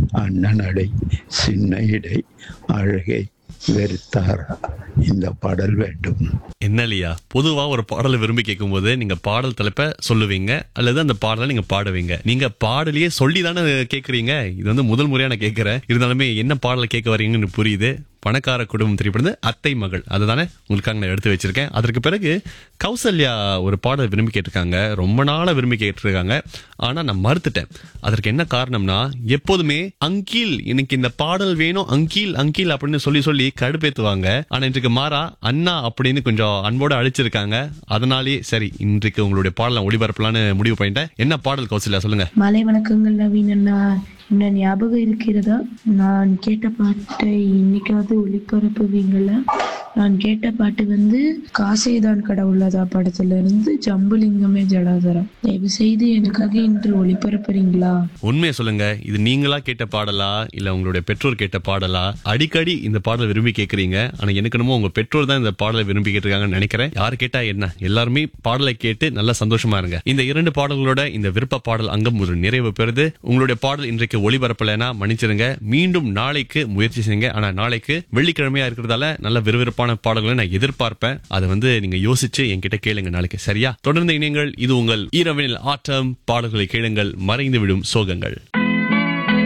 அண்ணனடை சின்ன இடை அழகை வெறுத்தாரா இந்த பாடல் வேண்டும் என்னலியா பொதுவா ஒரு பாடலை விரும்பி கேட்கும்போது நீங்க பாடல் தலைப்பை சொல்லுவீங்க அல்லது அந்த பாடலை நீங்க பாடுவீங்க நீங்க பாடலையே சொல்லி தானே கேக்குறீங்க இது வந்து முதல் முறையா நான் கேட்கிறேன் இருந்தாலுமே என்ன பாடலை கேட்க வரீங்கன்னு புரியுது பணக்கார குடும்பம் திரைப்படம் அத்தை மகள் அதுதானே உங்களுக்காக நான் எடுத்து வச்சிருக்கேன் அதற்கு பிறகு கௌசல்யா ஒரு பாடல் விரும்பி கேட்டிருக்காங்க ரொம்ப நாளா விரும்பி கேட்டிருக்காங்க ஆனா நான் மறுத்துட்டேன் அதற்கு என்ன காரணம்னா எப்போதுமே அங்கீல் எனக்கு இந்த பாடல் வேணும் அங்கீல் அங்கீல் அப்படின்னு சொல்லி சொல்லி கடுப்பேத்துவாங்க ஆனா இன்றைக்கு மாறா அண்ணா அப்படின்னு கொஞ்சம் அன்போட அழிச்சிருக்காங்க அதனாலேயே சரி இன்றைக்கு உங்களுடைய பாடலை ஒளிபரப்பலான்னு முடிவு பண்ணிட்டேன் என்ன பாடல் கௌசல்யா சொல்லுங்க மாலை வணக்கங்கள் நவீன் அண்ணா என்ன ஞாபகம் இருக்கிறதா நான் கேட்ட பாட்டை இன்னைக்காவது ஒளிபரப்புவீங்களா நான் கேட்ட பாட்டு வந்து காசேதான் கடவுளதா படத்துல இருந்து ஜம்புலிங்கமே ஜடாதரம் தயவு செய்து எனக்காக இன்று ஒளிபரப்புறீங்களா உண்மையை சொல்லுங்க இது நீங்களா கேட்ட பாடலா இல்ல உங்களுடைய பெற்றோர் கேட்ட பாடலா அடிக்கடி இந்த பாடலை விரும்பி கேக்குறீங்க ஆனா எனக்கு என்னமோ உங்க பெற்றோர் தான் இந்த பாடலை விரும்பி கேட்டிருக்காங்கன்னு நினைக்கிறேன் யார் கேட்டா என்ன எல்லாருமே பாடலை கேட்டு நல்லா சந்தோஷமா இருங்க இந்த இரண்டு பாடல்களோட இந்த விருப்ப பாடல் அங்கம் ஒரு நிறைவு பெறுது உங்களுடைய பாடல் இன்றைக்கு ஒளிபரப்பலைன்னா மன்னிச்சிருங்க மீண்டும் நாளைக்கு முயற்சி செய்யுங்க ஆனா நாளைக்கு வெள்ளிக்கிழமையா இருக்கிறதால நல்ல விறுவிறுப்பான பாடல்களை நான் எதிர்பார்ப்பேன் அதை வந்து நீங்க யோசிச்சு என்கிட்ட கேளுங்க நாளைக்கு சரியா தொடர்ந்து இணையங்கள் இது உங்கள் ஈரவனில் ஆட்டம் பாடல்களை கேளுங்கள் மறைந்து விடும் சோகங்கள்